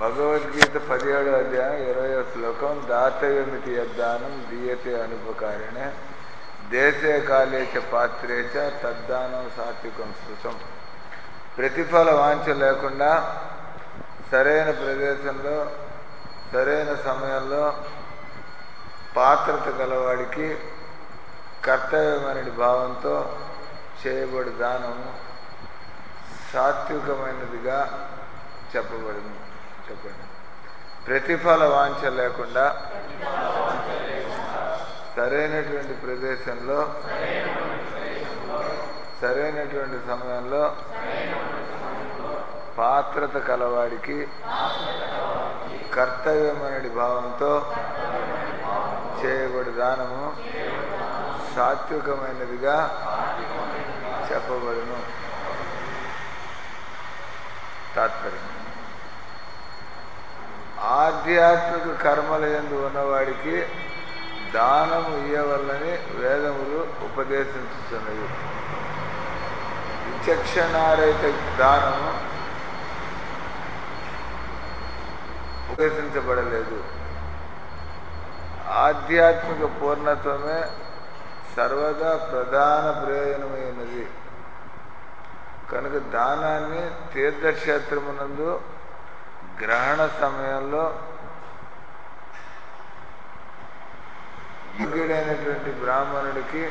భగవద్గీత పదిహేడు అధ్యాయం ఇరవై శ్లోకం దాతవ్యమితి యద్దానం దీయతే అనుపకారిణే దేశే కాలే చ పాత్రే చ తద్దానం సాత్వికం శృతం ప్రతిఫల వాంఛ లేకుండా సరైన ప్రదేశంలో సరైన సమయంలో పాత్రత గలవాడికి కర్తవ్యమైన భావంతో చేయబడి దానము సాత్వికమైనదిగా చెప్పబడింది చెప్పండి ప్రతిఫల వాంఛ లేకుండా సరైనటువంటి ప్రదేశంలో సరైనటువంటి సమయంలో పాత్రత కలవాడికి కర్తవ్యమైన భావంతో చేయబడి దానము సాత్వికమైనదిగా చెప్పబడును తాత్పర్యం ఆధ్యాత్మిక కర్మల ఎందు ఉన్నవాడికి దానము ఇయ్యవల్లని వేదములు ఉపదేశించుతున్నవి విచక్షణారహిత దానము ఉపదేశించబడలేదు ఆధ్యాత్మిక పూర్ణత్వమే సర్వదా ప్రధాన ప్రయోజనమైనది కనుక దానాన్ని తీర్థక్షేత్రమునందు గ్రహణ సమయంలో యోగ్యుడైనటువంటి బ్రాహ్మణుడికి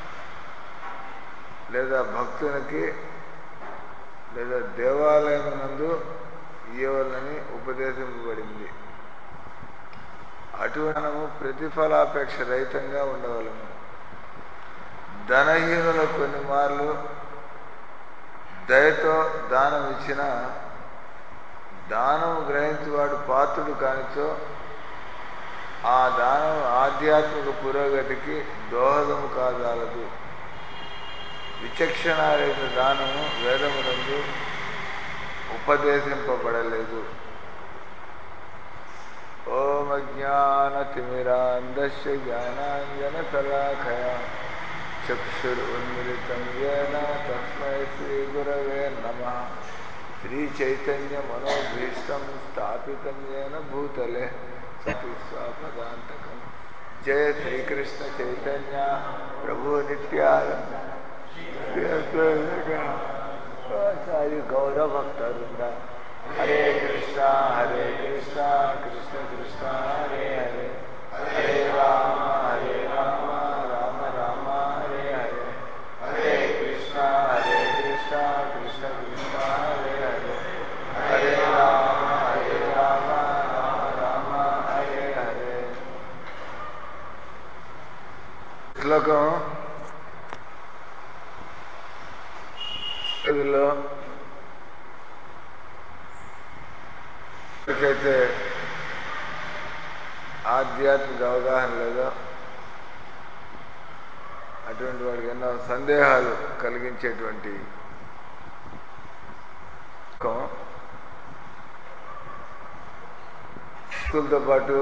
లేదా భక్తునికి లేదా దేవాలయమునందు ఇవ్వాలని ఉపదేశింపబడింది అటువంటిము ప్రతిఫలాపేక్ష రహితంగా ఉండవలను ధనహీనుల కొన్ని మార్లు దయతో దానం ఇచ్చిన దానము గ్రహించేవాడు పాత్రుడు కానిచో ఆ దానం ఆధ్యాత్మిక పురోగతికి దోహదము కాదాలదు విచక్షణారహిత దానము వేదమునందు ఉపదేశింపబడలేదు ఓం జ్ఞానతిమిరాంధస్య జ్ఞానాంజన శలాఖయ చక్షురున్మిళితం ఏన తస్మై శ్రీ గురవే నమ శ్రీ చైతన్య మనోభీష్టం స్థాపితం ఏన భూతలే సతి స్వాపదాంతకం జయ శ్రీకృష్ణ చైతన్య ప్రభు నిత్యానంద సాయి గౌరవ భక్తరుంద హరే కృష్ణ హరే కృష్ణ కృష్ణ కృష్ణ హరే హరే హరే రామ హరే రామ రామ రామ హరే హరే హరే కృష్ణ హరే కృష్ణ కృష్ణ కృష్ణ హరే హరే హరే రామ హరే రామ రామ రామ హరే హరే శ్లోకం ఇదిలో ఎవరికైతే ఆధ్యాత్మిక అవగాహన లేదో అటువంటి వాడికి ఎన్నో సందేహాలు కలిగించేటువంటి భక్తులతో పాటు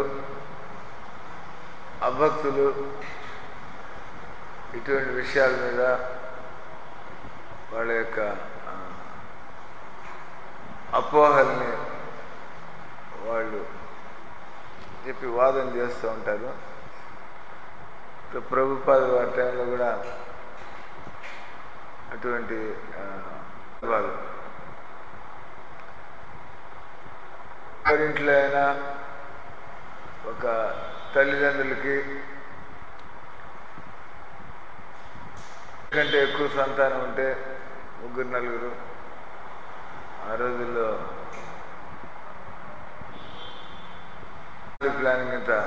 అభక్తులు ఇటువంటి విషయాల మీద వాళ్ళ యొక్క అపోహల్ని వాళ్ళు చెప్పి వాదన చేస్తూ ఉంటారు ప్రభుపాద వారి టైంలో కూడా అటువంటి వాళ్ళు ఎవరింట్లో అయినా ఒక తల్లిదండ్రులకి కంటే ఎక్కువ సంతానం ఉంటే ముగ్గురు నలుగురు ఆ రోజుల్లో ప్లానింగ్ అంతా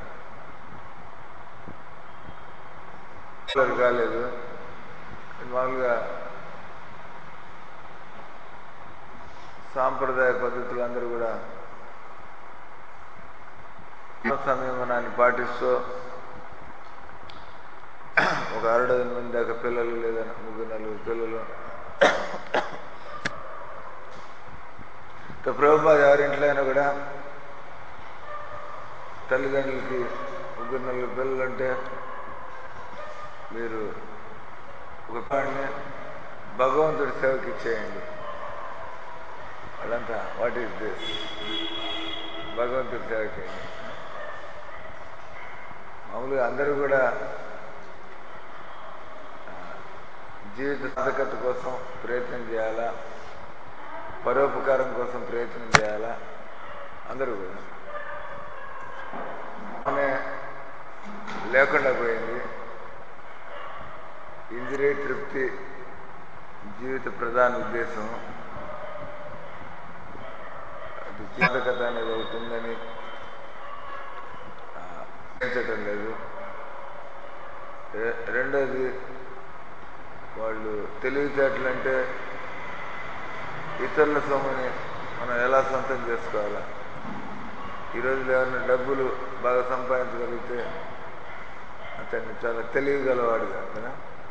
కాలేదు మామూలుగా సాంప్రదాయ పద్ధతులు అందరూ కూడా సంయమనాన్ని పాటిస్తూ ఒక అరడజన్ మంది దాకా పిల్లలు లేదా ముగ్గురు నలుగురు పిల్లలు ప్రభుత్వ ఎవరింట్లో అయినా కూడా తల్లిదండ్రులకి ముగ్గురు నలుగురు పిల్లలు అంటే మీరు ఒక పాడిని భగవంతుడి సేవకి ఇచ్చేయండి వాళ్ళ ఇదంతా వాట్ ఈస్ దిస్ భగవంతుడి సేవకి మామూలుగా అందరూ కూడా ఆ, జీవిత సాధకత కోసం ప్రయత్నం చేయాలా పరోపకారం కోసం ప్రయత్నం చేయాలా అందరూ కూడా అనే లేకుండా పోయింది ఇంద్రియ తృప్తి జీవిత ప్రధాన ఉద్దేశం అది జీవితకథ అనేది ఒకటి ఉందని ఆ, గ్రహించటం లేదు రె- రెండోది వాళ్ళు తెలివితేటలు అంటే ఇతరుల సొమ్ముని మనం ఎలా సొంతం చేసుకోవాలా ఈరోజు ఎవరైనా డబ్బులు బాగా సంపాదించగలిగితే అతన్ని చాలా తెలివిగలవాడుగా కదా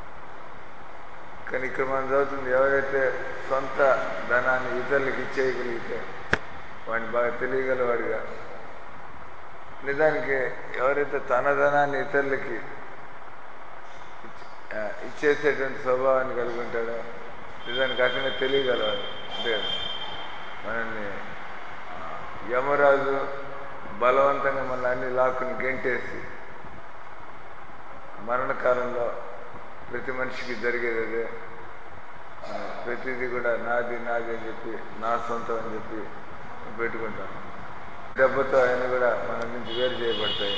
కానీ ఇక్కడ మనం చదువుతుంది ఎవరైతే సొంత ధనాన్ని ఇతరులకు ఇచ్చేయగలిగితే వాడిని బాగా తెలియగలవాడిగా నిజానికి ఎవరైతే తన ధనాన్ని ఇతరులకి ఇచ్- ఆ, ఇచ్చేసేటువంటి స్వభావాన్ని కలిగి ఉంటాడో నిజానికి అతనే తెలియగలవాడు అంటే మనల్ని ఆ, యమరాజు బలవంతంగా మన అన్ని లాక్కుని గెంటేసి మరణకాలంలో ప్రతి మనిషికి జరిగేది అదే ఆ, ప్రతిదీ కూడా నాది నాది అని చెప్పి నా సొంతం అని చెప్పి పెట్టుకుంటాం దెబ్బతో ఆయన కూడా మన నుంచి వేరు చేయబడతాయి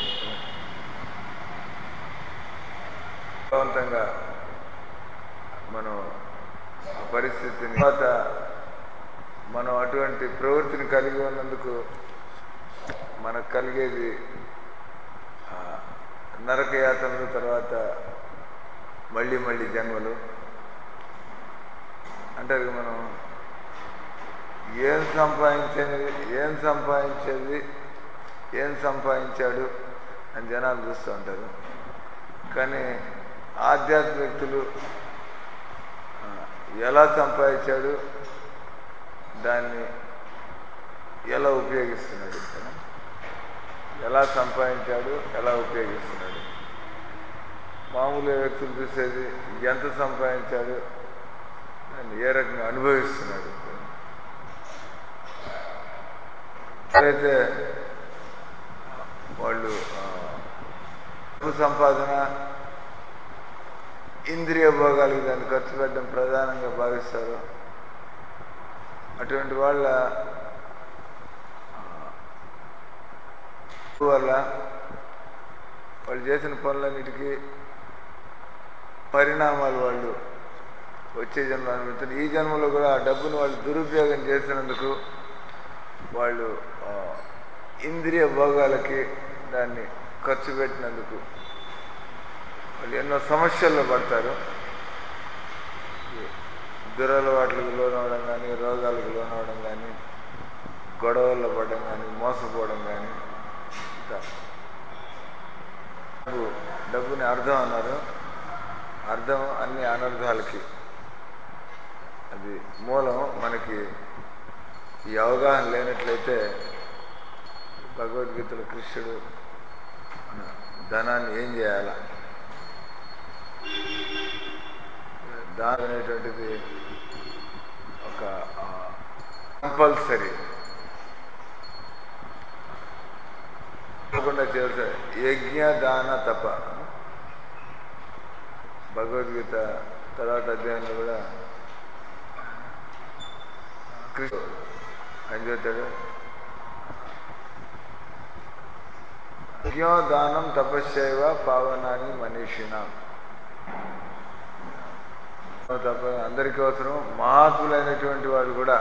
బలవంతంగా మనం ఆ పరిస్థితిని తర్వాత మనం అటువంటి ప్రవృత్తిని కలిగి ఉన్నందుకు మనకు కలిగేది ఆ, నరక యాతనలు తర్వాత మళ్ళీ మళ్ళీ జన్మలు అంటారు మనం ఏం సంపాదించేది ఏం సంపాదించేది ఏం సంపాదించాడు అని జనాలు చూస్తూ ఉంటారు కానీ ఆధ్యాత్మికులు ఆ, ఎలా సంపాదించాడు దాన్ని ఎలా ఉపయోగిస్తున్నాడు కదా? ఎలా సంపాదించాడు ఎలా ఉపయోగిస్తున్నాడు మామూలు వ్యక్తులు చూసేది ఎంత సంపాదించాడు దాన్ని ఏ రకంగా అనుభవిస్తున్నాడు అయితే వాళ్ళు ఆ, డబ్బు సంపాదన ఇంద్రియ భోగాలకు దాన్ని ఖర్చు పెట్టడం ప్రధానంగా భావిస్తారు అటువంటి వాళ్ళ ఆ, వల్ల వాళ్ళు చేసిన పనులన్నిటికీ పరిణామాలు వాళ్ళు వచ్చే జన్మలో అనుభవిస్తారు ఈ జన్మలో కూడా ఆ డబ్బును వాళ్ళు దురుపయోగం చేసినందుకు వాళ్ళు ఆ, ఇంద్రియ భోగాలకి దాన్ని ఖర్చు పెట్టినందుకు వాళ్ళు ఎన్నో సమస్యల్లో పడతారు దురలవాట్లకు లోనవడం కానీ రోగాలకు లోనవడం కానీ గొడవల్లో పడడం కానీ మోసపోవడం కానీ ఇంకా డబ్బు డబ్బుని అర్థం అన్నారు అర్థం అన్ని అనర్థాలకి అది మూలం మనకి ఈ అవగాహన లేనట్లయితే భగవద్గీతలో కృష్ణుడు మన ధనాన్ని ఏం చేయాల దానం అనేటువంటిది ఒక కంపల్సరీ తప్పకుండా చేయాల్సి యజ్ఞ దాన తప భగవద్గీత తర్వాత అధ్యాయంలో కూడా కృష్ణ ఏం చెప్తాడు యజ్ఞోదానం తపస్సైవ పావనాన్ని మనీషిణం తప్ప అందరికీ అవసరం మహాత్ములైనటువంటి వాళ్ళు కూడా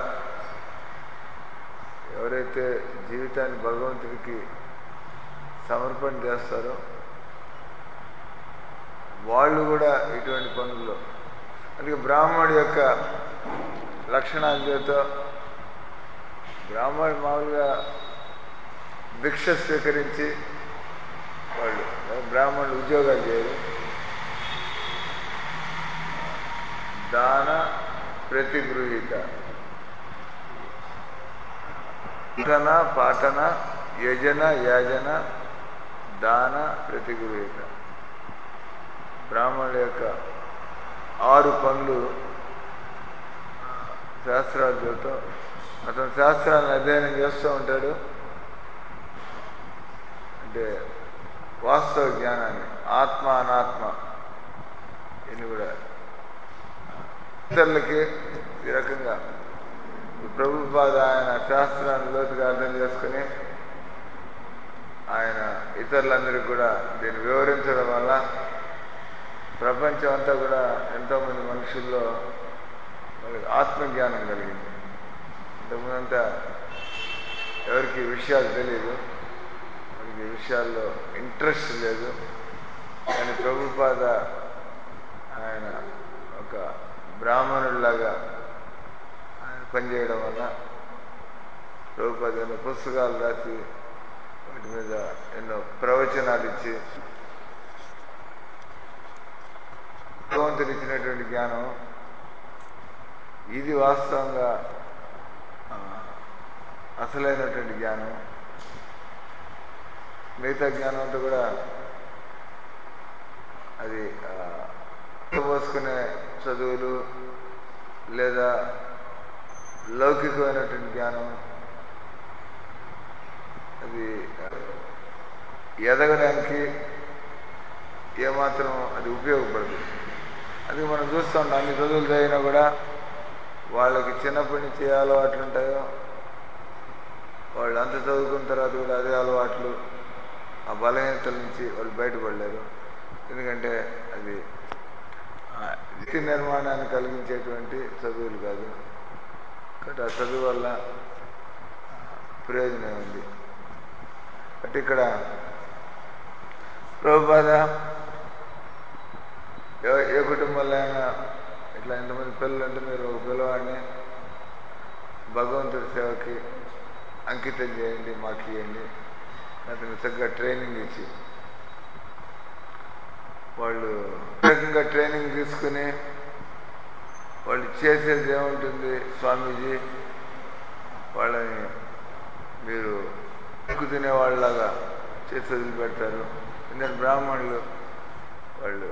ఎవరైతే జీవితాన్ని భగవంతుడికి సమర్పణ చేస్తారో వాళ్ళు కూడా ఇటువంటి పనుల్లో అందుకే బ్రాహ్మణుడి యొక్క లక్షణాల చేత బ్రాహ్మణుడు మామూలుగా భిక్ష స్వీకరించి వాళ్ళు బ్రాహ్మణుడు ఉద్యోగాలు చేయరు దాన ప్రతిగృహీత పఠన పాఠన యజన యాజన దాన ప్రతిగృహీత బ్రాహ్మణుల యొక్క ఆరు పనులు శాస్త్రాలు చదువుతాం అతను శాస్త్రాలను అధ్యయనం చేస్తూ ఉంటాడు అంటే వాస్తవ జ్ఞానాన్ని ఆత్మ అనాత్మ ఇన్ని కూడా ఇతరులకి ఈ రకంగా ఈ ప్రభుపాద ఆయన శాస్త్రాన్ని లోతుగా అర్థం చేసుకుని ఆయన ఇతరులందరికీ కూడా దీన్ని వివరించడం వల్ల ప్రపంచం అంతా కూడా ఎంతోమంది మనుషుల్లో వాళ్ళకి ఆత్మజ్ఞానం కలిగింది ఇంతకుముందంతా ఎవరికి ఈ విషయాలు తెలియదు వాళ్ళకి ఈ విషయాల్లో ఇంట్రెస్ట్ లేదు కానీ ప్రభుపాద ఆయన ఒక బ్రాహ్మణుడిలాగా ఆయన పనిచేయడం వల్ల ప్రభుపాద ఎన్నో పుస్తకాలు రాసి వాటి మీద ఎన్నో ప్రవచనాలు ఇచ్చి భగవంతుడు ఇచ్చినటువంటి జ్ఞానం ఇది వాస్తవంగా ఆ, అసలైనటువంటి జ్ఞానం మిగతా జ్ఞానం అంతా కూడా అది ఆ, పోసుకునే చదువులు లేదా లౌకికమైనటువంటి జ్ఞానం అది ఎదగడానికి ఏమాత్రం అది ఉపయోగపడదు అది మనం చూస్తూ ఉంటాం అన్ని చదువులు చదివినా కూడా వాళ్ళకి చిన్నప్పటి నుంచి ఏ అలవాట్లు ఉంటాయో వాళ్ళు అంత చదువుకున్న తర్వాత కూడా అదే అలవాట్లు ఆ బలహీనతల నుంచి వాళ్ళు బయటపడలేరు ఎందుకంటే అది ఆ వ్యక్తి నిర్మాణాన్ని కలిగించేటువంటి చదువులు కాదు కాబట్టి ఆ చదువు వల్ల ఆ, ప్రయోజనం ఉంది అంటే ఇక్కడ ప్రభుపాద ఏ- ఏ కుటుంబంలో అయినా ఇట్లా ఎంతమంది పిల్లలు ఉంటే మీరు ఒక పిల్లవాడిని భగవంతుడి సేవకి అంకితం చేయండి మాకు ఇవ్వండి అతనికి చక్కగా ట్రైనింగ్ ఇచ్చి వాళ్ళు రకంగా ట్రైనింగ్ తీసుకుని వాళ్ళు చేసేది ఏముంటుంది స్వామీజీ వాళ్ళని మీరు ఎక్కువ తినేవాళ్ళలాగా చేసి వదిలిపెడతారు ఎందుకంటే బ్రాహ్మణులు వాళ్ళు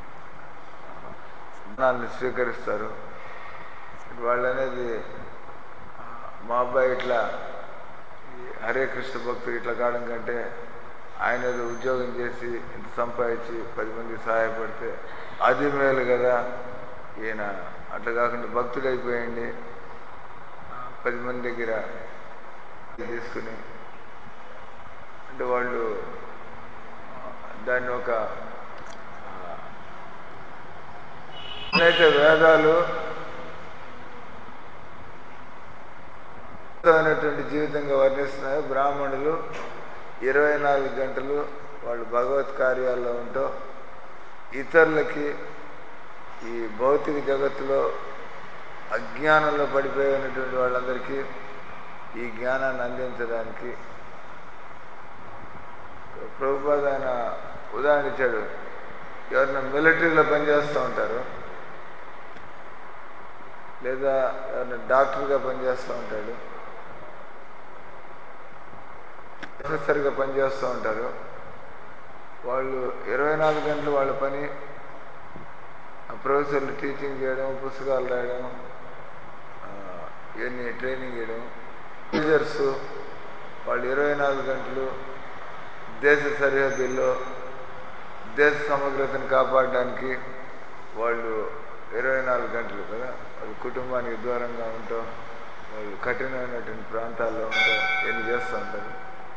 జ్ఞానాన్ని స్వీకరిస్తారు వాళ్ళు అనేది ఆ, మా అబ్బాయి ఇట్లా ఈ హరే కృష్ణ భక్తుడు ఇట్లా కావడం కంటే ఆయన ఏదో ఉద్యోగం చేసి ఇంత సంపాదించి పది మందికి సహాయపడితే అది మేలు కదా ఈయన అట్లా కాకుండా భక్తుడు అయిపోయండి ఆ, పది మంది దగ్గర ఇది తీసుకుని అంటే వాళ్ళు ఆ, దాన్ని ఒక ఆ, అయితే వేదాలు అద్భుతమైనటువంటి జీవితంగా వర్ణిస్తున్నాయి బ్రాహ్మణులు ఇరవై నాలుగు గంటలు వాళ్ళు భగవత్ కార్యాల్లో ఉంటూ ఇతరులకి ఈ భౌతిక జగత్తులో అజ్ఞానంలో పడిపోయి ఉన్నటువంటి వాళ్ళందరికీ ఈ జ్ఞానాన్ని అందించడానికి ప్రభుపాద ఆయన ఉదాహరణ ఇచ్చాడు ఎవరైనా మిలిటరీలో పనిచేస్తూ ఉంటారు లేదా ఎవరైనా డాక్టర్గా పనిచేస్తూ ఉంటాడు ప్రొఫెసర్గా పనిచేస్తూ ఉంటారు వాళ్ళు ఇరవై నాలుగు గంటలు వాళ్ళ పని ఆ ప్రొఫెసర్లు టీచింగ్ చేయడం పుస్తకాలు రాయడం ఆ, ఇవన్నీ ట్రైనింగ్ చేయడం టీచర్స్ వాళ్ళు ఇరవై నాలుగు గంటలు దేశ సరిహద్దుల్లో దేశ సమగ్రతను కాపాడడానికి వాళ్ళు ఇరవై నాలుగు గంటలు కదా వాళ్ళు కుటుంబానికి దూరంగా ఉంటాం వాళ్ళు కఠినమైనటువంటి ప్రాంతాల్లో ఉంటాం ఎన్ని చేస్తూ ఉంటారు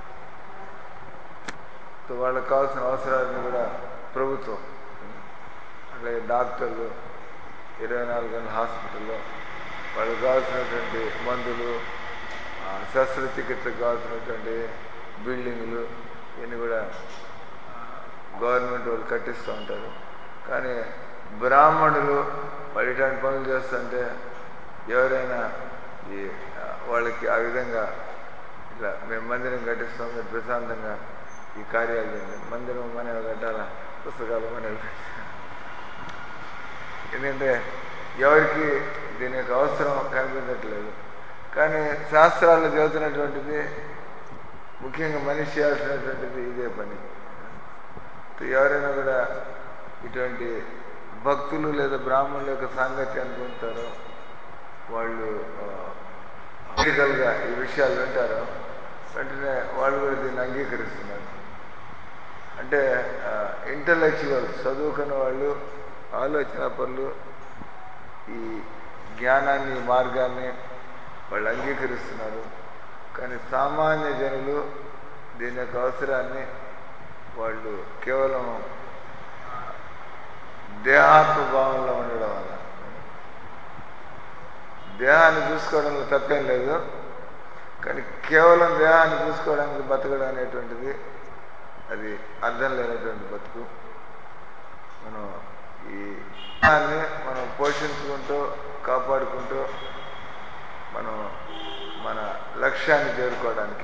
సో వాళ్ళకి కావాల్సిన అవసరాలను కూడా ప్రభుత్వం అలాగే డాక్టర్లు ఇరవై నాలుగు గంటల హాస్పిటల్లో వాళ్ళకి కావాల్సినటువంటి మందులు ఆ, శస్త్రచికిత్సకు కావాల్సినటువంటి బిల్డింగులు ఇవన్నీ కూడా ఆ, గవర్నమెంట్ వాళ్ళు కట్టిస్తూ ఉంటారు కానీ బ్రాహ్మణులు వాళ్ళు ఇట్లాంటి పనులు చేస్తుంటే ఎవరైనా ఈ ఆ, వాళ్ళకి ఆ విధంగా ఇట్లా మేము మందిరం కట్టిస్తాం మీరు ప్రశాంతంగా ఈ కార్యాలు చేయండి మందిరం మనవి కట్టాలా పుస్తకాలు మనవి ఎందుకంటే ఎవరికి దీని యొక్క అవసరం కనిపించట్లేదు కానీ శాస్త్రాల్లో చదువుతున్నటువంటిది ముఖ్యంగా మనిషి చేయాల్సినటువంటిది ఇదే పని ఎవరైనా కూడా ఇటువంటి భక్తులు లేదా బ్రాహ్మణుల యొక్క సాంగత్యాన్ని పొందుతారో వాళ్ళు ఫిజికల్గా ఈ విషయాలు వింటారో వెంటనే వాళ్ళు కూడా దీన్ని అంగీకరిస్తున్నారు అంటే ఇంటలెక్చువల్స్ చదువుకున్న వాళ్ళు ఆలోచన పనులు ఈ జ్ఞానాన్ని ఈ మార్గాన్ని వాళ్ళు అంగీకరిస్తున్నారు కానీ సామాన్య జనులు దీని యొక్క అవసరాన్ని వాళ్ళు కేవలం దేహాత్మ భావంలో ఉండడం వల్ల దేహాన్ని చూసుకోవడంలో తప్పేం లేదు కానీ కేవలం దేహాన్ని చూసుకోవడానికి బతకడం అనేటువంటిది అది అర్థం లేనటువంటి బతుకు మనం ఈ దేహాన్ని మనం పోషించుకుంటూ కాపాడుకుంటూ మనం మన లక్ష్యాన్ని చేరుకోవడానికి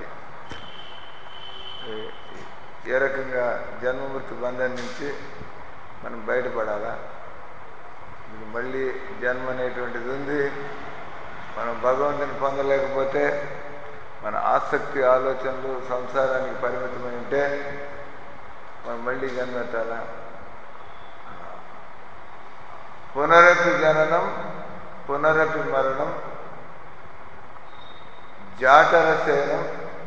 ఏ రకంగా జన్మమృతి బంధం నుంచి మనం బయటపడాలా మళ్ళీ జన్మ అనేటువంటిది ఉంది మనం భగవంతుని పొందలేకపోతే మన ఆసక్తి ఆలోచనలు సంసారానికి పరిమితమై ఉంటే మనం మళ్ళీ జన్మెత్తాలా పునరపి జననం పునరపి మరణం జాటరసేనం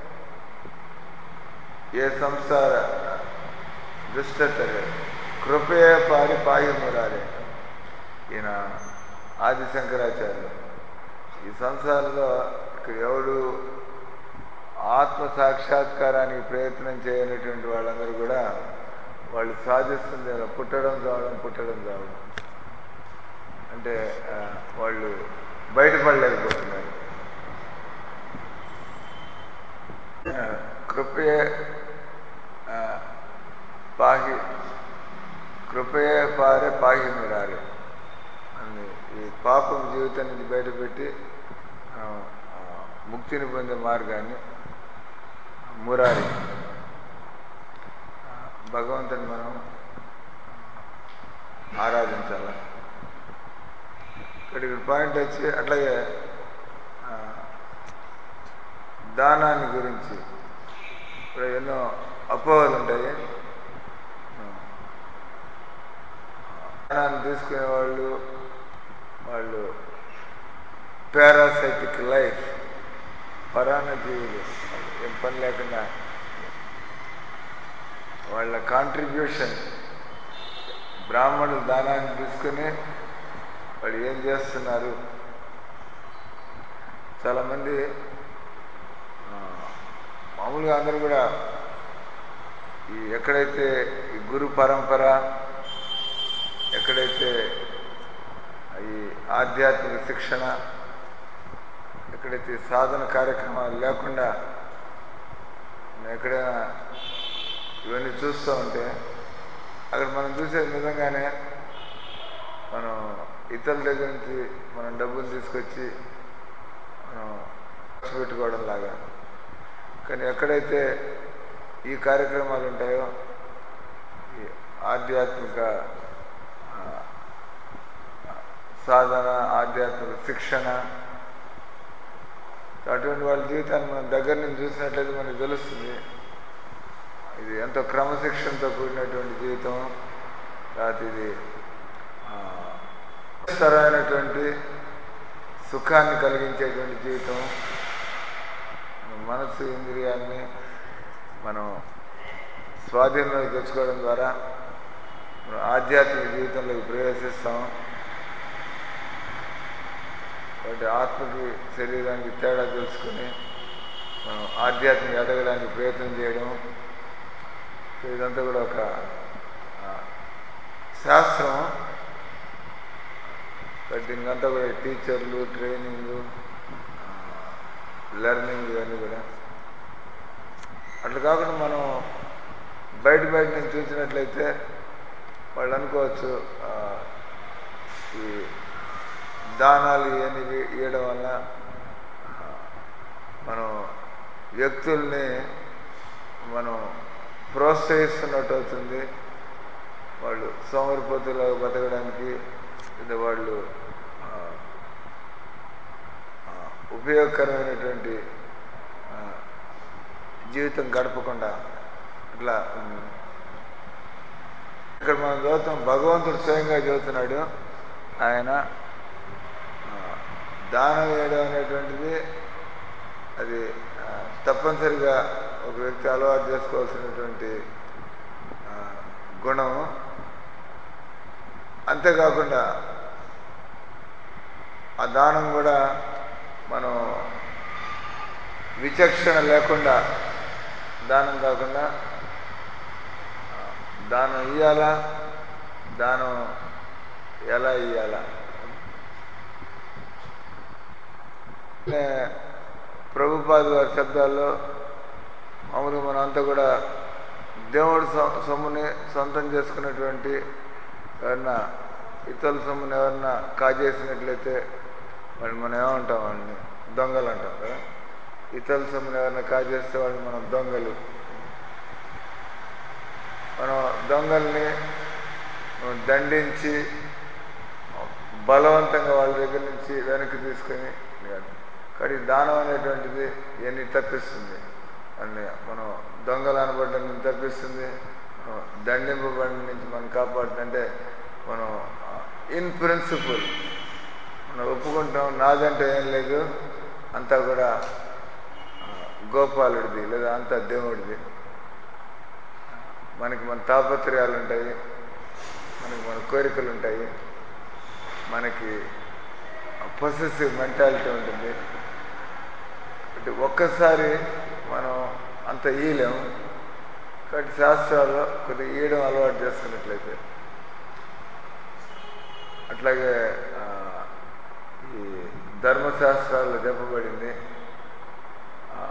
ఏ సంసార దుష్టతరే కృపే పారి పాయి మురారే ఈయన ఆది శంకరాచార్యులు ఈ సంసారంలో ఇక్కడ ఎవడు ఆత్మ సాక్షాత్కారానికి ప్రయత్నం చేయనటువంటి వాళ్ళందరూ కూడా వాళ్ళు సాధిస్తుంది పుట్టడం చావడం పుట్టడం చావడం అంటే వాళ్ళు బయటపడలేకపోతున్నారు కృపయే పాగి కృపయే పారే పాగి మిరాలి అని ఈ పాపం జీవితం నుంచి బయటపెట్టి ముక్తిని పొందే మార్గాన్ని మురారి భగవంతుని మనం ఆరాధించాల ఇక్కడ ఇక్కడ పాయింట్ వచ్చి అట్లాగే దానాన్ని గురించి ఇప్పుడు ఎన్నో అపోహలు ఉంటాయి దానాన్ని తీసుకునే వాళ్ళు వాళ్ళు పారాసైటిక్ లైఫ్ పరాణ జీవులు ఏం పని లేకుండా వాళ్ళ కాంట్రిబ్యూషన్ బ్రాహ్మణులు దానాన్ని తీసుకుని వాళ్ళు ఏం చేస్తున్నారు చాలామంది మామూలుగా అందరూ కూడా ఈ ఎక్కడైతే ఈ గురు పరంపర ఎక్కడైతే ఈ ఆధ్యాత్మిక శిక్షణ ఎక్కడైతే సాధన కార్యక్రమాలు లేకుండా ఎక్కడైనా ఇవన్నీ చూస్తూ ఉంటే అక్కడ మనం చూసేది నిజంగానే మనం ఇతరుల దగ్గర నుంచి మనం డబ్బులు తీసుకొచ్చి మనం ఖర్చు పెట్టుకోవడం లాగా కానీ ఎక్కడైతే ఈ కార్యక్రమాలు ఉంటాయో ఈ ఆధ్యాత్మిక సాధన ఆధ్యాత్మిక శిక్షణ అటువంటి వాళ్ళ జీవితాన్ని మనం దగ్గర నుంచి చూసినట్లయితే మనకు తెలుస్తుంది ఇది ఎంతో క్రమశిక్షణతో కూడినటువంటి జీవితం తర్వాత ఇది స్తరమైనటువంటి సుఖాన్ని కలిగించేటువంటి జీవితం మనసు ఇంద్రియాన్ని మనం స్వాధీనంలోకి తెచ్చుకోవడం ద్వారా మనం ఆధ్యాత్మిక జీవితంలోకి ప్రవేశిస్తాం కాబట్టి ఆత్మకి శరీరానికి తేడా తెలుసుకుని మనం ఆధ్యాత్మిక ఎదగడానికి ప్రయత్నం చేయడం ఇదంతా కూడా ఒక శాస్త్రం బట్ దీనికంతా కూడా టీచర్లు ట్రైనింగ్ లెర్నింగ్ ఇవన్నీ కూడా అట్లా కాకుండా మనం బయట బయట నుంచి చూసినట్లయితే వాళ్ళు అనుకోవచ్చు ఈ దానాలు ఇవన్నీ ఇవ్వడం వల్ల మనం వ్యక్తుల్ని మనం ప్రోత్సహిస్తున్నట్టు అవుతుంది వాళ్ళు సోమరిపోతులా బతకడానికి లేదా వాళ్ళు ఉపయోగకరమైనటువంటి జీవితం గడపకుండా ఇట్లా ఇక్కడ మనం చదువుతాం భగవంతుడు స్వయంగా చదువుతున్నాడు ఆయన దానం వేయడం అనేటువంటిది అది ఆ, తప్పనిసరిగా ఒక వ్యక్తి అలవాటు చేసుకోవాల్సినటువంటి ఆ, గుణం అంతేకాకుండా ఆ దానం కూడా మనం విచక్షణ లేకుండా దానం కాకుండా ఆ, దానం ఇయ్యాలా దానం ఎలా ఇయ్యాలా అంటే ప్రభుపాద వారి శబ్దాల్లో మామూలుగా మనం అంతా కూడా దేవుడి సొ- సొమ్ముని సొంతం చేసుకున్నటువంటి ఎవరన్నా ఇతరుల సొమ్ముని ఎవరన్నా కాజేసినట్లయితే వాళ్ళు మనం ఏమంటాం వాళ్ళని దొంగలు అంటాం కదా ఇతరుల సొమ్ముని ఎవరన్నా కాజేస్తే వాళ్ళు మనం దొంగలు మనం దొంగల్ని మనం దండించి బలవంతంగా వాళ్ళ దగ్గర నుంచి వెనక్కి తీసుకొని కాదు కానీ దానం అనేటువంటిది ఇవన్నీ తప్పిస్తుంది అన్ని మనం దొంగలు అనబడ్డం నుంచి తప్పిస్తుంది మనం దండింపబడి నుంచి మనం కాపాడుతుంటే మనం ఇన్ ప్రిన్సిపల్ మనం ఒప్పుకుంటాం నాదంటే ఏం లేదు అంతా కూడా ఆ, గోపాలుడిది లేదా అంతా దేవుడిది మనకి మన తాపత్రయాలు ఉంటాయి మనకి మన కోరికలు ఉంటాయి మనకి పొసెసివ్ మెంటాలిటీ ఉంటుంది అంటే ఒక్కసారి మనం అంత ఈయలేం కాబట్టి శాస్త్రాల్లో కొద్దిగా ఈయడం అలవాటు చేసుకున్నట్లయితే అట్లాగే ఆ, ఈ ధర్మశాస్త్రాల్లో చెప్పబడింది ఆ,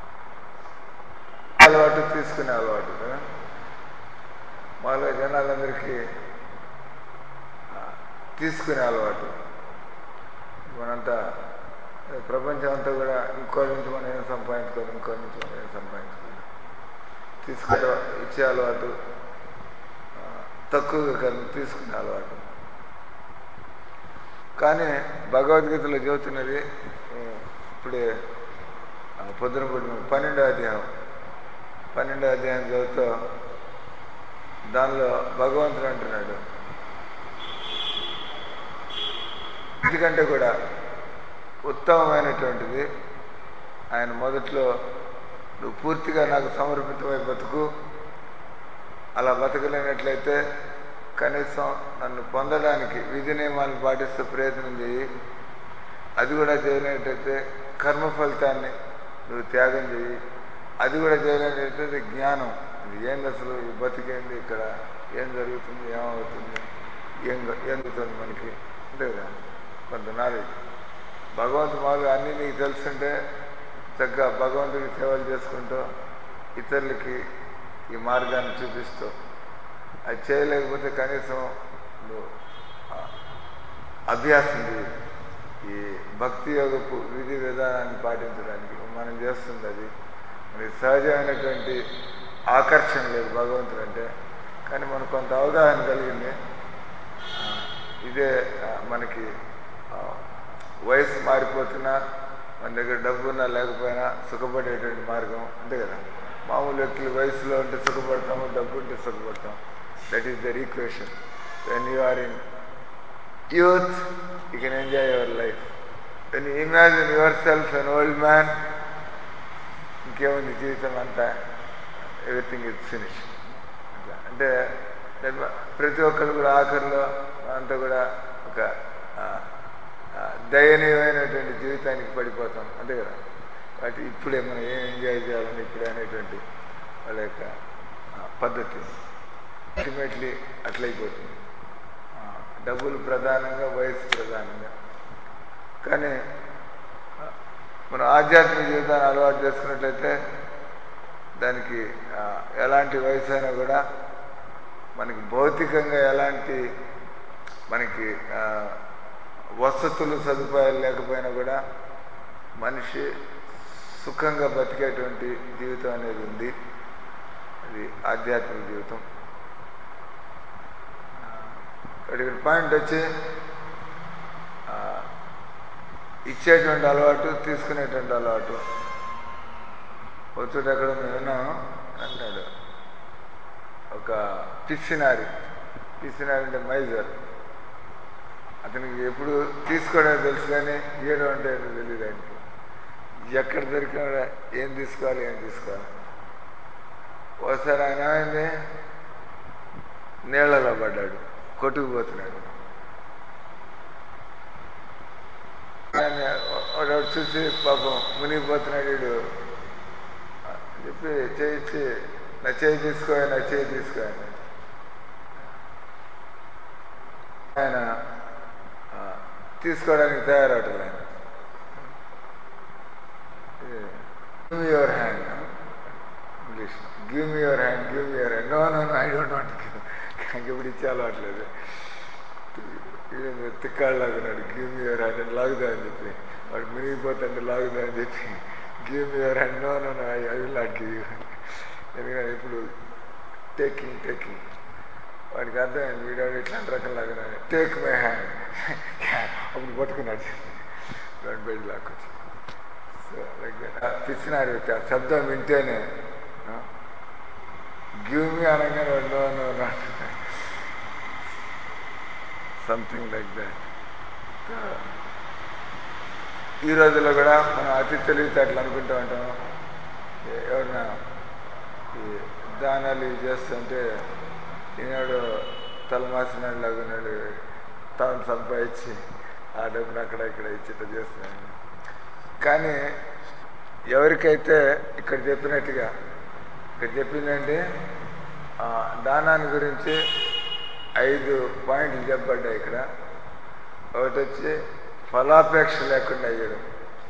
అలవాటు తీసుకునే అలవాటు కదా మాలో జనాలందరికీ ఆ, తీసుకునే అలవాటు మనంతా ఏ, ప్రపంచం అంతా కూడా ఇంకో నుంచి మనం ఏం సంపాదించుకోవాలి ఇంకో నుంచి మనం ఏం సంపాదించుకోవాలి తీసుకునే ఇచ్చే అలవాటు ఆ, తక్కువగా కలిసి తీసుకునే అలవాటు కానీ భగవద్గీతలో చెబుతున్నది ఆ, ఇప్పుడే ఆ, పొద్దున పొద్దున పన్నెండో అధ్యాయం పన్నెండో అధ్యాయం చదువుతూ దానిలో భగవంతుడు అంటున్నాడు ఎందుకంటే కూడా ఉత్తమమైనటువంటిది ఆయన మొదట్లో నువ్వు పూర్తిగా నాకు సమర్పితమై బతుకు అలా బతకలేనట్లయితే కనీసం నన్ను పొందడానికి విధి నియమాలను పాటిస్తూ ప్రయత్నం చేయి అది కూడా చేయలేనట్టయితే కర్మ ఫలితాన్ని నువ్వు త్యాగం చేయి అది కూడా చేయలేనట్టయితే అది జ్ఞానం ఇది ఏంది అసలు ఈ బతికేంది ఇక్కడ ఏం జరుగుతుంది ఏమవుతుంది ఏం ఏం జరుగుతుంది మనకి అంతే కదా కొంత నాలెడ్జ్ భగవంతుడు మాకు అన్నీ నీకు తెలుసుంటే చక్కగా భగవంతుడికి సేవలు చేసుకుంటూ ఇతరులకి ఈ మార్గాన్ని చూపిస్తూ అది చేయలేకపోతే కనీసం నువ్వు ఆ, అభ్యాసం చేయి ఈ భక్తి యోగపు విధి విధానాన్ని పాటించడానికి మనం చేస్తుంది అది మనకి సహజమైనటువంటి ఆకర్షణ లేదు భగవంతుడు అంటే కానీ మనకు కొంత అవగాహన కలిగింది ఆ, ఇదే ఆ, మనకి ఆ, వయసు మారిపోతున్నా మన దగ్గర డబ్బు ఉన్నా లేకపోయినా సుఖపడేటువంటి మార్గం అంతే కదా మామూలు వ్యక్తులు వయసులో ఉంటే సుఖపడతాము డబ్బు ఉంటే సుఖపడతాం that is the equation when you are in youth you can enjoy your life when you imagine yourself an old man ఇంకేముంది జీవితం అంతా ఎవ్రీథింగ్ ఇస్ ఫినిష్ అంటే then ప్రతి ఒక్కరు కూడా ఆఖరిలో అంతా కూడా ఒక ఆ, ఆ, దయనీయమైనటువంటి జీవితానికి పడిపోతాం అంతే కదా కాబట్టి ఇప్పుడే మనం ఏం ఎంజాయ్ చేయాలని ఇప్పుడే అనేటువంటి వాళ్ళ యొక్క ఆ, పద్ధతి అల్టిమేట్లీ అట్లయిపోతుంది ఆ, డబ్బులు ప్రధానంగా వయసు ప్రధానంగా కానీ ఆ, మనం ఆధ్యాత్మిక జీవితాన్ని అలవాటు చేసుకున్నట్లయితే దానికి ఆ, ఎలాంటి వయసు అయినా కూడా మనకి భౌతికంగా ఎలాంటి మనకి ఆ, వసతులు సదుపాయాలు లేకపోయినా కూడా మనిషి సుఖంగా బతికేటువంటి జీవితం అనేది ఉంది అది ఆధ్యాత్మిక జీవితం ఇక్కడ పాయింట్ వచ్చి ఆ, ఇచ్చేటువంటి అలవాటు తీసుకునేటువంటి అలవాటు వచ్చేట ఎక్కడ మేము విన్నాం అంటాడు ఒక పిసినారి పిసినారి అంటే మైజర్ అతనికి ఎప్పుడు తీసుకోవడం తెలుసు కానీ ఇయ్యడం అంటే ఏంటో తెలియదు ఆయనకి ఎక్కడ దొరికినా కూడా ఏం తీసుకోవాలి ఏం తీసుకోవాలి ఒకసారి ఆయన ఏమైంది నీళ్ళలో పడ్డాడు కొట్టుకుపోతున్నాడు ఆయన వాడు చూసి పాపం మునిగిపోతున్నాడు వీడు అని చెప్పి చేయించి నా చేయి తీసుకో నా చేయి తీసుకో అని ఆయన ఆ, తీసుకోవడానికి తయారవటం ఆయన give your hand English give me your hand give me your hand no no no I don't want నాకు ఇప్పుడు ఇచ్చే అలవాట్లేదు తిక్కాళ్ళలాగున్నాడు గివ్ మీ యువర్ హ్యాండ్ అని లాగుదా అని చెప్పి వాడు మునిగిపోతుంటే లాగుదా అని చెప్పి give me your hand no no no I I will not give ఎందుకంటే ఇప్పుడు టేకింగ్ టేకింగ్ వాడికి అర్థమైంది వీడాడు ఇట్లాంటి రకం లాగా టేక్ మై హ్యాండ్ అప్పుడు పట్టుకున్నాడు రెండు బయట లాక్కొచ్చి సో పిచ్చినారు వ్యక్తి ఆ శబ్దం వింటేనే గివ్ మీ అనగానే no no no something like that ఈ రోజుల్లో కూడా మనం అతి తెలివితేటలు అనుకుంటూ ఉంటాం ఏ- ఎవరన్నా ఈ దానాలు ఇవి చేస్తుంటే ఈనాడు తలమాసినాడు లాగున్నాడు తాను సంపాదించి ఆ డబ్బును అక్కడ ఇక్కడ ఇచ్చిట చేస్తున్నాడు కానీ ఎవరికైతే ఇక్కడ చెప్పినట్టుగా ఇక్కడ చెప్పిందంటే ఆ, దానాన్ని గురించి ఐదు పాయింట్లు చెప్పబడ్డాయి ఇక్కడ ఒకటి వచ్చి ఫలాపేక్ష లేకుండా అయ్యడం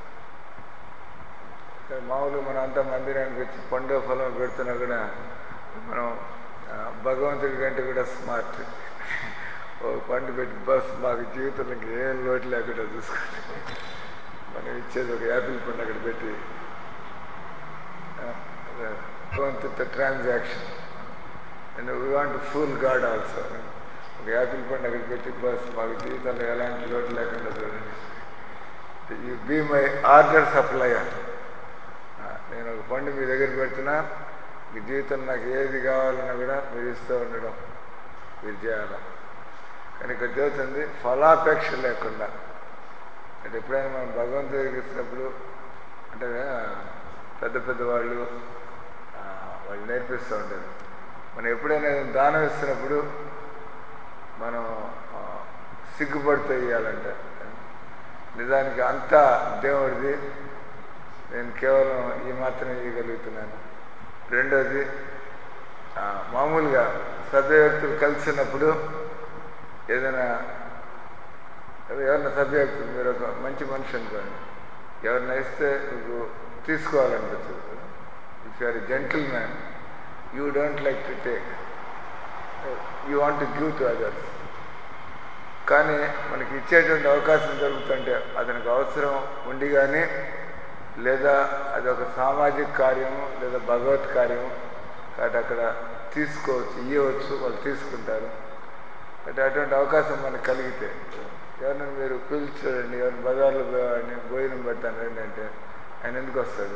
ఇక్కడ మామూలుగా మనం అంతా మందిరానికి వచ్చి పండుగ ఫలం పెడుతున్నా కూడా మనం ఆ, భగవంతుడి కంటే కూడా స్మార్ట్ ఓ పండు పెట్టి బస్ మాకు జీవితంలో ఏం లోటు లేకుండా చూసుకోండి మనం ఇచ్చేది ఒక యాపిల్ పండు అక్కడ పెట్టి ఆ, అదే, భగవంతుడితో transaction and we want full God also ఒక యాపిల్ పండు అక్కడ పెట్టి బస్ మాకు జీవితంలో ఎలాంటి లోటు లేకుండా చూడండి you be my order supplier నేను ఒక పండు మీ దగ్గర పెడుతున్నా మీ జీవితం నాకు ఏది కావాలన్నా కూడా మీరు ఇస్తూ ఉండడం మీరు చేయాలి కానీ ఇక్కడ చదువుతుంది ఫలాపేక్ష లేకుండా అంటే ఎప్పుడైనా మనం భగవంతుడి దగ్గరికి ఇచ్చినప్పుడు అంటే ఆ, పెద్ద పెద్ద వాళ్ళు ఆ, వాళ్ళు నేర్పిస్తూ ఉంటారు మనం ఎప్పుడైనా ఏదైనా దానం ఇస్తున్నప్పుడు మనం ఆ, సిగ్గుపడుతూ ఇవ్వాలంటే నిజానికి అంతా దేవుడిది నేను కేవలం ఈ మాత్రమే ఇవ్వగలుగుతున్నాను రెండోది ఆ, మామూలుగా సభ్య వ్యక్తులు కలిసినప్పుడు ఏదైనా ఎవరైనా సభ్య వ్యక్తులు మీరు ఒక మంచి మనిషి అనుకోండి ఎవరిని ఇస్తే మీకు తీసుకోవాలనిపించదు if you are gentleman you don't like to take you want to give to others కానీ మనకి ఇచ్చేటువంటి అవకాశం దొరుకుతుంటే అతనికి అవసరం ఉండి కానీ లేదా అది ఒక సామాజిక కార్యము లేదా భగవత్ కార్యము కాబట్టి అక్కడ తీసుకోవచ్చు ఇవ్వవచ్చు వాళ్ళు తీసుకుంటారు అంటే అటువంటి అవకాశం మనకు కలిగితే ఎవరిని మీరు పిలిచి చూడండి ఎవరిని బజార్లో పోయేవాడిని భోజనం పెడతాను రండి అంటే ఆయన ఎందుకు వస్తాడు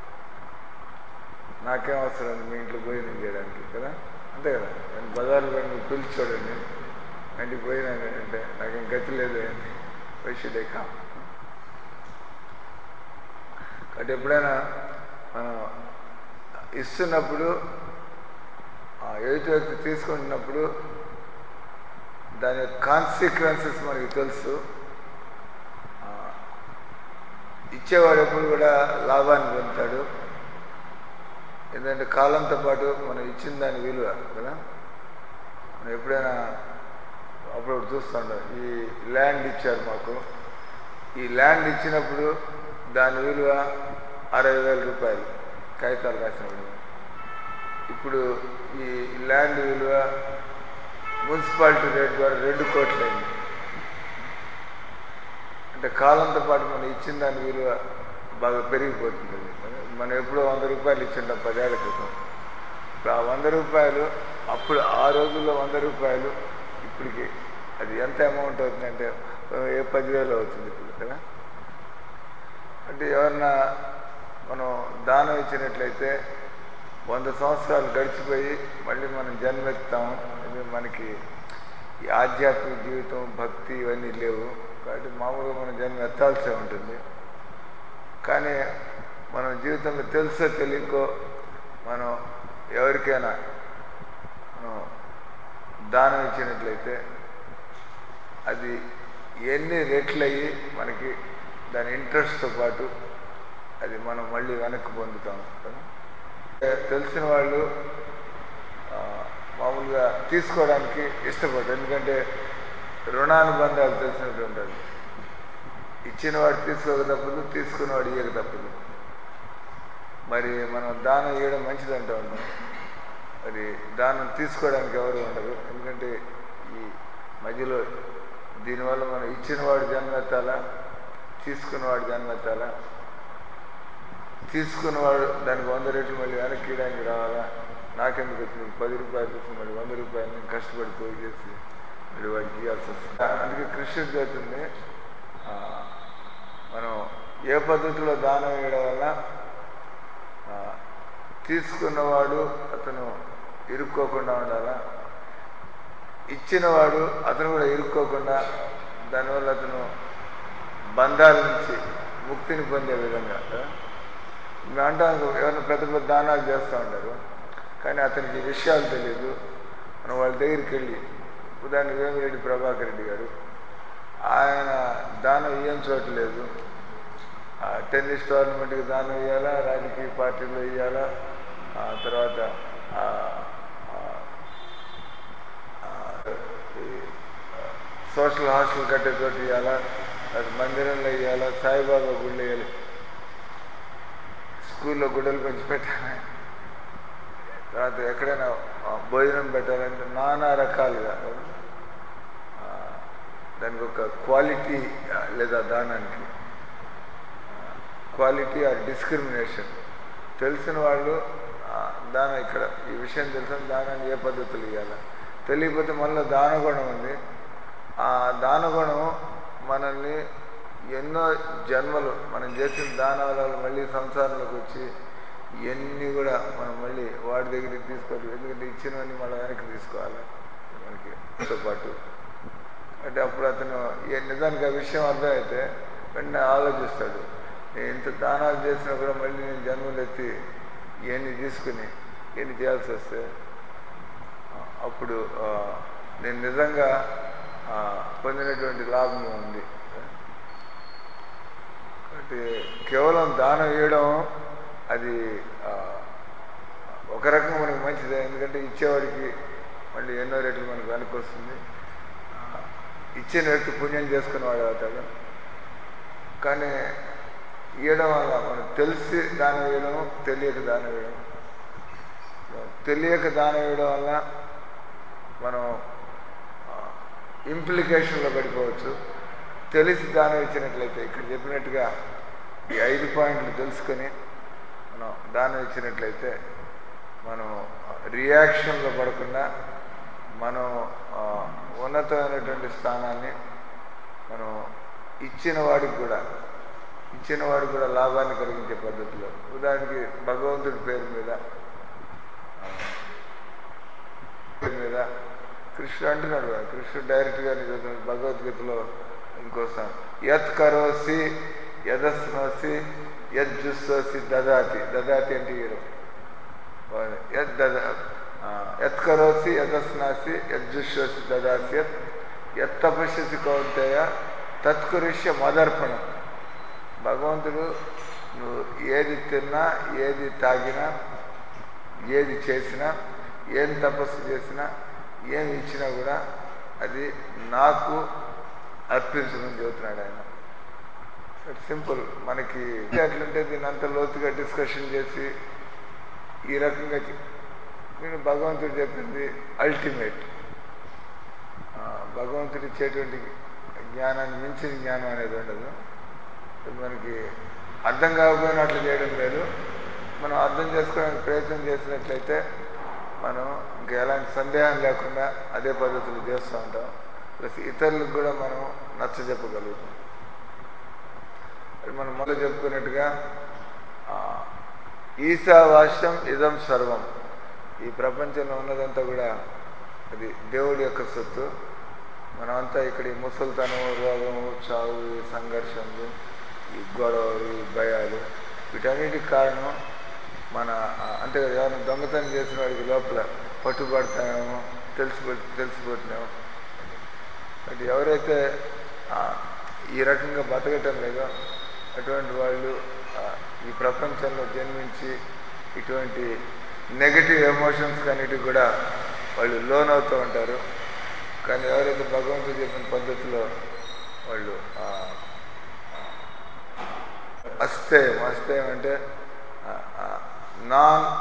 నాకేం అవసరం ఉంది మీ ఇంట్లో భోజనం చేయడానికి కదా అంతే కదా నేను బజార్లో పోయి మీరు పిలిచి చూడండి అంటే భోజనం అంటే నాకేం గతి లేదు వైషుడే కా కాబట్టి ఎప్పుడైనా మనం ఇస్తున్నప్పుడు ఆ ఎదుటి వ్యక్తి తీసుకుంటున్నప్పుడు దాని యొక్క కాన్సిక్వెన్సెస్ మనకి తెలుసు ఆ, ఇచ్చేవాడు ఎప్పుడు కూడా లాభాన్ని పొందుతాడు ఎందుకంటే కాలంతో పాటు మనం ఇచ్చిన దాని విలువ కదా మనం ఎప్పుడైనా అప్పుడప్పుడు చూస్తుంటాం ఈ ల్యాండ్ ఇచ్చారు మాకు ఈ ల్యాండ్ ఇచ్చినప్పుడు దాని విలువ అరవై వేల రూపాయలు కాగితాలు రాసినప్పుడు ఇప్పుడు ఈ ల్యాండ్ విలువ మున్సిపాలిటీ రేట్ ద్వారా రెండు కోట్లు అయింది అంటే కాలంతో పాటు మనం ఇచ్చిన దాని విలువ బాగా పెరిగిపోతుంది మనం ఎప్పుడో వంద రూపాయలు ఇచ్చింటాం పదేళ్ల క్రితం ఇప్పుడు ఆ వంద రూపాయలు అప్పుడు ఆ రోజుల్లో వంద రూపాయలు ఇప్పటికి అది ఎంత అమౌంట్ అవుతుందంటే ఏ పదివేలు అవుతుంది ఇప్పుడు కదా అంటే ఎవరన్నా మనం దానం ఇచ్చినట్లయితే వంద సంవత్సరాలు గడిచిపోయి మళ్ళీ మనం జన్మెత్తాము ఇది మనకి ఈ ఆధ్యాత్మిక జీవితం భక్తి ఇవన్నీ లేవు కాబట్టి మామూలుగా మనం జన్మ ఎత్తాల్సే ఉంటుంది కానీ మనం జీవితంలో తెలుసో తెలియకో మనం ఎవరికైనా మనం దానం ఇచ్చినట్లయితే అది ఎన్ని రెట్లయ్యి మనకి దాని ఇంట్రెస్ట్తో పాటు అది మనం మళ్ళీ వెనక్కి పొందుతాం కదా తెలిసిన వాళ్ళు ఆ, మామూలుగా తీసుకోవడానికి ఇష్టపడరు ఎందుకంటే రుణానుబంధాలు తెలిసినట్టు ఉంటుంది ఇచ్చిన వాడు తీసుకోక తప్పదు తీసుకున్నవాడు ఇయ్యక తప్పదు మరి మనం దానం ఇవ్వడం మంచిది అంటూ ఉంటాం మరి దానం తీసుకోవడానికి ఎవరు ఉండరు ఎందుకంటే ఈ మధ్యలో దీనివల్ల మనం ఇచ్చిన వాడు జన్మెత్తాలా తీసుకున్నవాడు జన్మెత్తాలా తీసుకున్నవాడు దానికి వంద రెట్లు మళ్ళీ వెనక్కి ఇవ్వడానికి రావాలా నాకెందుకు వచ్చింది పది రూపాయలు తీసుకుని మళ్ళీ వంద రూపాయలు నేను కష్టపడి పోయి చేసి మళ్ళీ వాడికి ఇవ్వాల్సి వస్తుంది అందుకే కృష్ణుడు చెప్తుంది ఆ, మనం ఏ పద్ధతిలో దానం ఇవ్వడం వల్ల ఆ, తీసుకున్నవాడు అతను ఇరుక్కోకుండా ఉండాలా ఇచ్చినవాడు అతను కూడా ఇరుక్కోకుండా దానివల్ల అతను బంధాల నుంచి ముక్తిని పొందే విధంగా మేము అంటాం ఎవరైనా పెద్ద పెద్ద దానాలు చేస్తూ ఉంటారు కానీ అతనికి ఈ విషయాలు తెలియదు మనం వాళ్ళ దగ్గరికి వెళ్ళి ఉదాహరణకి వేమిరెడ్డి ప్రభాకర్ రెడ్డి గారు ఆయన దానం ఇయ్యం చోట్లేదు ఆ టెన్నిస్ టోర్నమెంట్కి దానం ఇవ్వాలా రాజకీయ పార్టీలో ఇవ్వాలా ఆ తర్వాత ఆ, ఆ, ఆ, ఈ, ఆ, సోషల్ హాస్టల్ కట్టే చోటు ఇవ్వాలా అది మందిరంలో ఇవ్వాలా సాయిబాబా గుళ్ళు ఇవ్వాలి స్కూల్లో గుడ్డలు పెంచి పెట్టాలి తర్వాత ఎక్కడైనా ఆ, భోజనం పెట్టాలంటే నానా రకాలుగా ఆ, దానికి ఒక క్వాలిటీ ఆ, లేదా దానానికి క్వాలిటీ ఆర్ డిస్క్రిమినేషన్ తెలిసిన వాళ్ళు ఆ, దానం ఇక్కడ ఈ విషయం తెలిసిన దానాన్ని ఏ పద్ధతులు ఇవ్వాలి తెలియకపోతే మళ్ళీ దానగుణం ఉంది ఆ దానగుణం మనల్ని ఎన్నో జన్మలు మనం చేసిన దానాల మళ్ళీ సంసారంలోకి వచ్చి ఇవన్నీ కూడా మనం మళ్ళీ వాడి దగ్గరికి తీసుకోవాలి ఎందుకంటే ఇచ్చినవన్నీ మళ్ళీ వెనక్కి తీసుకోవాలి మనకి తో పాటు అంటే అప్పుడు అతను ఏ నిజానికి ఆ విషయం అర్థమైతే వెంటనే ఆలోచిస్తాడు నేను ఇంత దానాలు చేసినా కూడా మళ్ళీ నేను జన్మలు ఎత్తి ఇవన్నీ తీసుకుని ఇవన్నీ చేయాల్సి వస్తే ఆ, అప్పుడు ఆ, నేను నిజంగా ఆ, పొందినటువంటి లాభం ఉంది కాబట్టి కేవలం దానం ఇవ్వడం అది ఆ, ఒక రకంగా మనకు మంచిదే ఎందుకంటే ఇచ్చేవాడికి మళ్ళీ ఎన్నో రెట్లు మనకు వెనక్కి వస్తుంది ఆ, ఇచ్చిన వ్యక్తి పుణ్యం చేసుకునేవాడు అవుతాడు కానీ ఇవ్వడం వల్ల మనం తెలిసి దానం ఇవ్వడం తెలియక దానం ఇవ్వడం తెలియక దానం ఇవ్వడం వల్ల మనం ఇంప్లికేషన్లో పడిపోవచ్చు తెలిసి దానం ఇచ్చినట్లయితే ఇక్కడ చెప్పినట్టుగా ఈ ఐదు పాయింట్లు తెలుసుకొని మనం దానం ఇచ్చినట్లయితే మనం రియాక్షన్లో పడకుండా మనం ఆ, ఉన్నతమైనటువంటి స్థానాన్ని మనం ఇచ్చిన వాడికి కూడా ఇచ్చిన వాడికి కూడా లాభాన్ని కలిగించే పద్ధతిలో ఉదాహరణకి భగవంతుడి పేరు మీద ఆ, పేరు మీద కృష్ణుడు అంటున్నాడు కదా, కృష్ణుడు డైరెక్ట్గా చదువుతున్నాడు భగవద్గీతలో ఇంకోసం యత్ కరోసి యదస్నోసి యజ్జుస్సోసి దదాతి దదాతి అంటే ఇవ్వడం యత్ దద ఆ, యత్ కరోసి యదస్నాసి యజ్జుస్సోసి దదాసి యత్ యత్ తపస్యసి కౌంతేయ తత్కరిష్య మదర్పణం భగవంతుడు నువ్వు ఏది తిన్నా ఏది తాగినా ఏది చేసినా ఏం తపస్సు చేసినా ఏమి ఇచ్చినా కూడా అది నాకు అర్పించమని చెబుతున్నాడు ఆయన సింపుల్ మనకి ఎట్లుంటే దీన్ని అంత లోతుగా డిస్కషన్ చేసి ఈ రకంగా చె- నేను భగవంతుడు చెప్పింది అల్టిమేట్ భగవంతుడు ఇచ్చేటువంటి జ్ఞానాన్ని మించిన జ్ఞానం అనేది ఉండదు ఇది మనకి అర్థం కాకపోయినా అట్లా చేయడం లేదు మనం అర్థం చేసుకోవడానికి ప్రయత్నం చేసినట్లయితే మనం ఇంకా ఎలాంటి సందేహం లేకుండా అదే పద్ధతులు చేస్తూ ఉంటాం ప్లస్ ఇతరులకు కూడా మనం నచ్చ చెప్పగలుగుతాం అది మనం మొదలు చెప్పుకున్నట్టుగా ఆ, ఈశావాస్యం ఇదం సర్వం ఈ ప్రపంచంలో ఉన్నదంతా కూడా అది దేవుడి యొక్క సొత్తు మనమంతా ఇక్కడ ఈ ముసలితనం రోగము చావు ఈ సంఘర్షణలు ఈ గొడవలు ఈ భయాలు వీటన్నిటికి కారణం మన ఆ, అంటే ఏమైనా దొంగతనం చేసిన వాడికి లోపల పట్టుబడతామేమో తెలిసిపో తెలిసిపోతున్నామో అంటే ఎవరైతే ఆ, ఈ రకంగా బతకటం లేదో అటువంటి వాళ్ళు ఆ, ఈ ప్రపంచంలో జన్మించి ఇటువంటి నెగటివ్ ఎమోషన్స్ అన్నిటికి కూడా వాళ్ళు లోన్ అవుతూ ఉంటారు కానీ ఎవరైతే భగవంతుడు చెప్పిన పద్ధతిలో వాళ్ళు ఆ, అస్థేయం అస్థేయం అంటే నాన్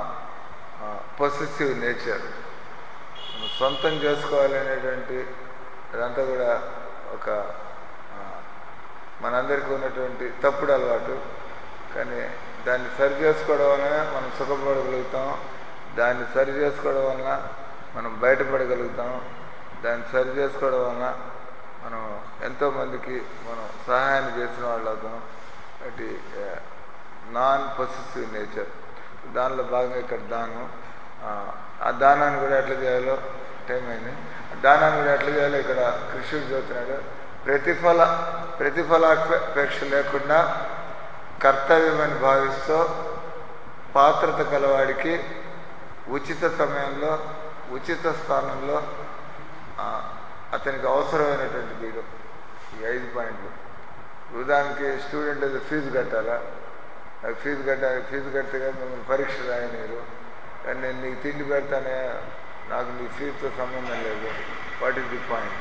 పొసెసివ్ నేచర్ సొంతం చేసుకోవాలనేటువంటి అదంతా కూడా ఒక ఆ, మనందరికీ ఉన్నటువంటి తప్పుడు అలవాటు కానీ దాన్ని సరి చేసుకోవడం వలన మనం సుఖపడగలుగుతాం దాన్ని సరి చేసుకోవడం వలన మనం బయటపడగలుగుతాం దాన్ని సరి చేసుకోవడం వలన మనం ఎంతోమందికి మనం సహాయాన్ని చేసిన వాళ్ళు అవుతాం అటు నాన్ పొసెసివ్ నేచర్ దానిలో భాగంగా ఇక్కడ దానం ఆ, ఆ దానాన్ని కూడా ఎట్లా చేయాలో టైం అయింది ఆ దానాన్ని కూడా ఎట్లా చేయాలో ఇక్కడ కృష్ణుడు చెబుతున్నాడు ప్రతిఫల ప్రతిఫలాపేక్ష లేకుండా కర్తవ్యమని భావిస్తూ పాత్రత గలవాడికి ఉచిత సమయంలో ఉచిత స్థానంలో ఆ, అతనికి అవసరమైనటువంటి బీగం ఈ ఐదు పాయింట్లు ఉదాహరణకి స్టూడెంట్ ఏదో ఫీజు కట్టాలా నాకు ఫీజు కట్టాలి ఫీజు కడితే కానీ మిమ్మల్ని పరీక్ష రాయనీరు కానీ నేను నీకు తిండి పెడతానే నాకు నీ ఫీజుతో సంబంధం లేదు వాట్ ఈస్ ది పాయింట్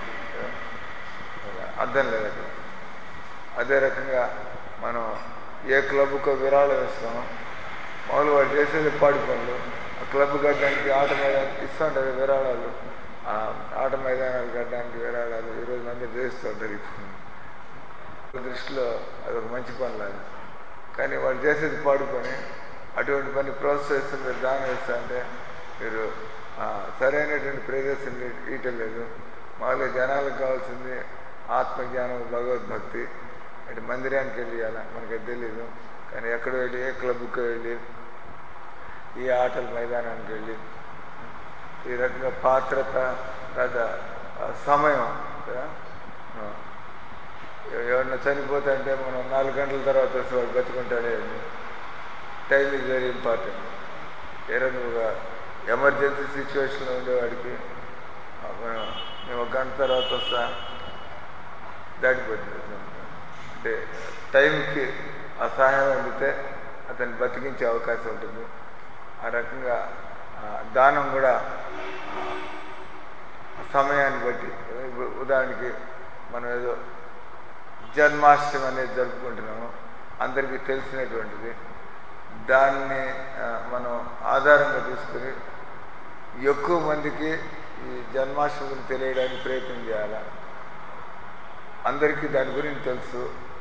అర్థం లేదు అక్కడ అదే రకంగా మనం ఏ క్లబ్కో విరాళం ఇస్తాం మామూలు వాడు చేసేది పాడి పనులు ఆ క్లబ్ కట్టడానికి ఆట మైదానం ఇస్తూ ఉంటారు విరాళాలు ఆ ఆట మైదానాలు కట్టడానికి విరాళాలు ఈరోజు అందరూ చేస్తూ ఉంటారు ఇప్పుడు దృష్టిలో అది ఒక మంచి పని లాగా కానీ వాళ్ళు చేసేది పాడు పని అటువంటి పని ప్రోత్సహిస్తూ మీరు దానం ఇస్తా అంటే మీరు ఆ, సరైనటువంటి ప్రదేశం ఇయటం లేదు మామూలుగా జనాలకు కావాల్సింది ఆత్మజ్ఞానం భగవద్భక్తి అంటే మందిరానికి వెళ్ళి ఇవ్వాలా మనకి అది తెలీదు కానీ ఎక్కడ వెళ్ళి ఏ క్లబ్కి వెళ్ళి ఈ ఆటల మైదానానికి వెళ్ళి ఈ రకంగా పాత్రత లేదా ఆ, సమయం కదా? ఆ, ఎవరన్నా చనిపోతే అంటే మనం నాలుగు గంటల తర్వాత వస్తే వాడు బతుకుంటాడే అని టైం ఈజ్ వెరీ ఇంపార్టెంట్ ఏ రకంగా ఎమర్జెన్సీ సిచ్యువేషన్లో ఉండేవాడికి ఆ, మనం మేము ఒక గంట తర్వాత వస్తా దాటిపోతుంది అంటే టైంకి ఆ సహాయం అందితే అతన్ని బతికించే అవకాశం ఉంటుంది ఆ రకంగా ఆ, దానం కూడా ఆ, సమయాన్ని బట్టి ఇప్పుడు ఉదాహరణకి మనం ఏదో జన్మాష్టమి అనేది జరుపుకుంటున్నాము అందరికీ తెలిసినటువంటిది దాన్ని ఆ, మనం ఆధారంగా తీసుకుని ఎక్కువ మందికి ఈ జన్మాష్టమిని తెలియడానికి ప్రయత్నం చేయాలి అందరికీ దాని గురించి తెలుసు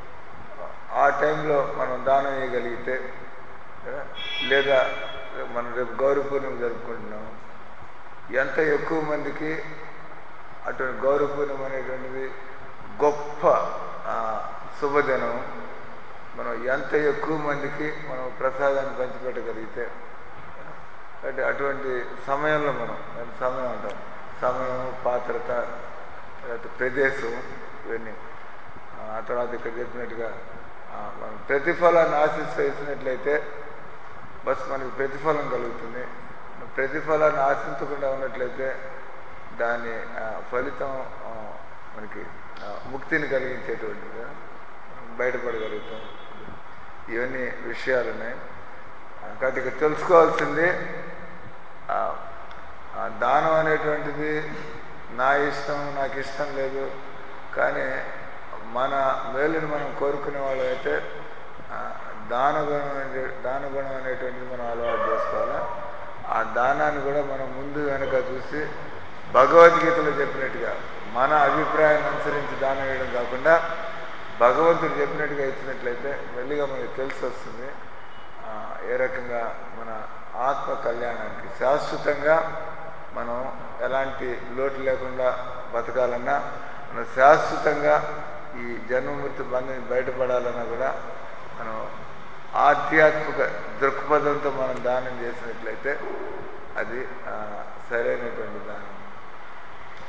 ఆ టైంలో మనం దానం వేయగలిగితే ఆ, లేదా మనం రేపు గౌరవ పూర్ణిమ జరుపుకుంటున్నాము ఎంత ఎక్కువ మందికి అటువంటి గౌరవ పూర్ణిమ అనేటువంటిది గొప్ప ఆ, శుభదినం మనం ఎంత ఎక్కువ మందికి మనం ప్రసాదాన్ని పంచిపెట్టగలిగితే అంటే అటువంటి సమయంలో మనం దాని సమయం అంటాం సమయం పాత్రత తర్వాత ప్రదేశం ఇవన్నీ ఆ తర్వాత ఇక్కడ చెప్పినట్టుగా ఆ, మనం ప్రతిఫలాన్ని ఆశిస్తూ వేసినట్లయితే బస్ మనకి ప్రతిఫలం కలుగుతుంది ప్రతిఫలాన్ని ఆశించకుండా ఉన్నట్లయితే దాని ఆ, ఫలితం ఆ, మనకి ఆ, ముక్తిని కలిగించేటువంటిది బయటపడగలుగుతాం ఇవన్నీ విషయాలు ఉన్నాయి ఆ, కాబట్టి ఇక తెలుసుకోవాల్సింది ఆ, ఆ దానం అనేటువంటిది నా ఇష్టం నాకు ఇష్టం లేదు కానీ మన మేలుని మనం కోరుకునే వాళ్ళు అయితే ఆ, దానగుణం అనే దానగుణం అనేటువంటిది మనం అలవాటు చేసుకోవాలి ఆ దానాన్ని కూడా మనం ముందు వెనక చూసి భగవద్గీతలో చెప్పినట్టుగా మన అభిప్రాయాన్ని అనుసరించి దానం వేయడం కాకుండా భగవంతుడు చెప్పినట్టుగా ఇచ్చినట్లయితే మెల్లిగా మనకి తెలిసి వస్తుంది ఆ, ఏ రకంగా మన ఆత్మ కళ్యాణానికి శాశ్వతంగా మనం ఎలాంటి లోటు లేకుండా బతకాలన్నా మనం శాశ్వతంగా ఈ జన్మమృతి బంధం బయటపడాలన్నా కూడా మనం ఆధ్యాత్మిక దృక్పథంతో మనం దానం చేసినట్లయితే అది ఆ, సరైనటువంటి దానం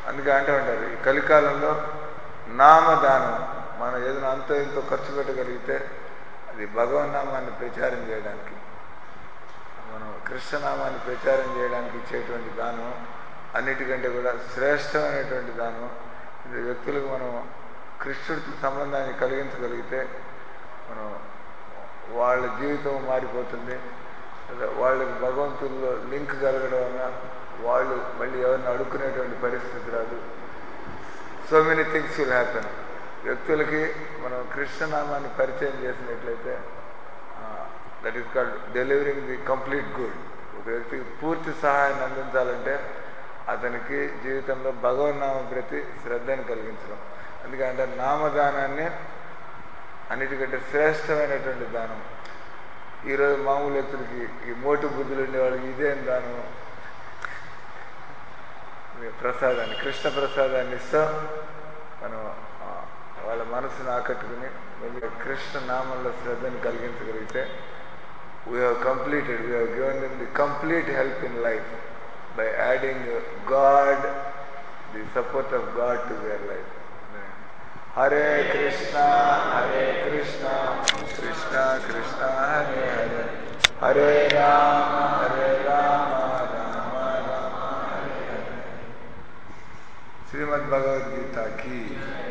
అందుకే అంటూ ఉంటారు ఈ కలికాలంలో నామదానం మనం ఏదైనా అంతో ఎంతో ఖర్చు పెట్టగలిగితే అది భగవన్నామాన్ని ప్రచారం చేయడానికి మనం కృష్ణనామాన్ని ప్రచారం చేయడానికి ఇచ్చేటువంటి దానం అన్నిటికంటే కూడా శ్రేష్టమైనటువంటి దానం ఇది వ్యక్తులకు మనం కృష్ణుడికి సంబంధాన్ని కలిగించగలిగితే మనం వాళ్ళ జీవితం మారిపోతుంది లేదా వాళ్ళకి భగవంతుల్లో లింక్ కలగడం వల్ల వాళ్ళు మళ్ళీ ఎవరిని అడుక్కునేటువంటి పరిస్థితి రాదు so many things will happen వ్యక్తులకి మనం కృష్ణనామాన్ని పరిచయం చేసినట్లయితే that is called delivering the complete good ఒక వ్యక్తికి పూర్తి సహాయాన్ని అందించాలంటే అతనికి జీవితంలో భగవన్నామం ప్రతి శ్రద్ధను కలిగించడం ఎందుకంటే నామదానాన్ని అన్నిటికంటే శ్రేష్టమైనటువంటి దానం ఈరోజు మామూలు వ్యక్తులకి ఈ మోటు బుద్ధులు ఉండేవాళ్ళకి ఇదేం దానం ప్రసాదాన్ని కృష్ణ ప్రసాదాన్ని ఇస్తాం మనం ఆ, వాళ్ళ మనసును ఆకట్టుకుని మళ్ళీ కృష్ణ నామంలో శ్రద్ధను కలిగించగలిగితే we have completed we have given them the complete help in life by adding God the support of God to their life Hare Krishna Hare Krishna Krishna Krishna Hare Hare Hare Rama Hare Rama Rama Rama Hare Hare Shrimad Bhagavad Gita की